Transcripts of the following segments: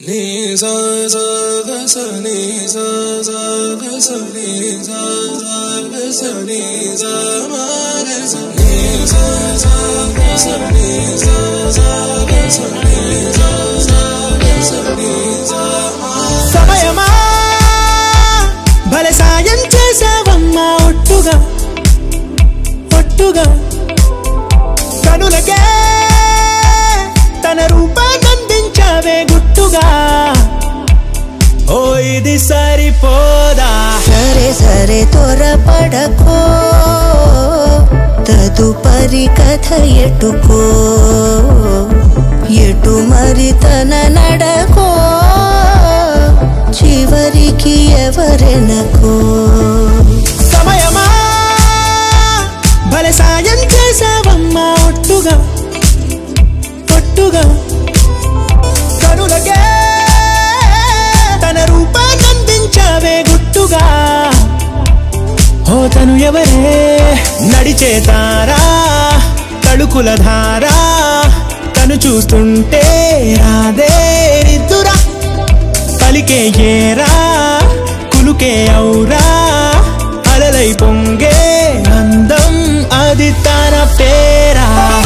నీ సా సా గ స నీ సా సా గ స నీ సా సా గ స నీ సా మా గ స నీ సా సా గ స నీ సా సా గ స నీ సా సా గ స నీ సా మా సమయమా భలే సాయం చేసావమ్మా ఒట్టుగా ఒట్టుగా కనులకే తన రూపాన్నందించావే గుట్టుగా ఓ ఇది సరిపోదా సరే సరే త్వరపడకో తదుపరి కథ ఎటుకో ఎటు మరి తన నడకో చివరికి ఎవరెనకో సమయమా భలే సాయం చేసావమ్మా ఒట్టుగా ఒట్టుగా కనులకే తన రూపాన్నందించావే గుట్టుగా ఓ తను ఎవరే నడిచే తారా తడుకుల ధారా తను చూస్తుంటే రాదే నిద్దురా పలికే ఏరా కులుకే ఔరా అలలై పొంగే అందం అది తన పేరా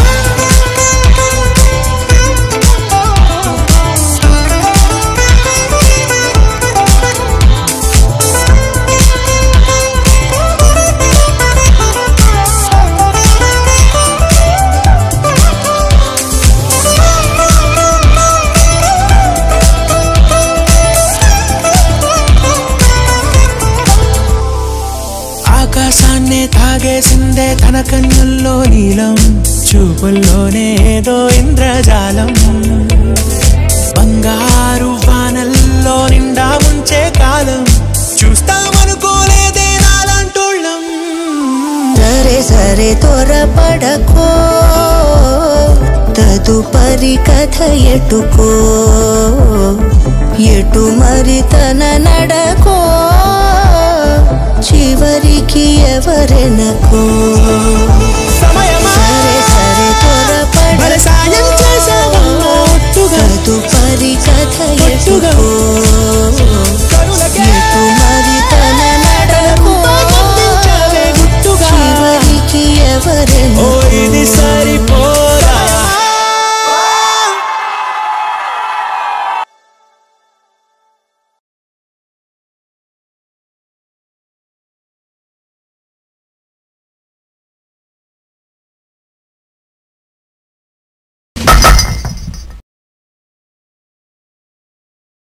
ఆకాశాన్నే తాగేసిందే తన కన్నుల్లో నీలం చూపుల్లోనే ఏదో ఇంద్రజాలం బంగారు వానల్లో నిండా ముంచే కాలం చూస్తామనుకోలేదే నాలంటోళ్ళం సరే సరే త్వరపడకో తదుపరి కథ ఎటుకో ఎటు మరి తన నడకో చివరికి ఎవరెనకో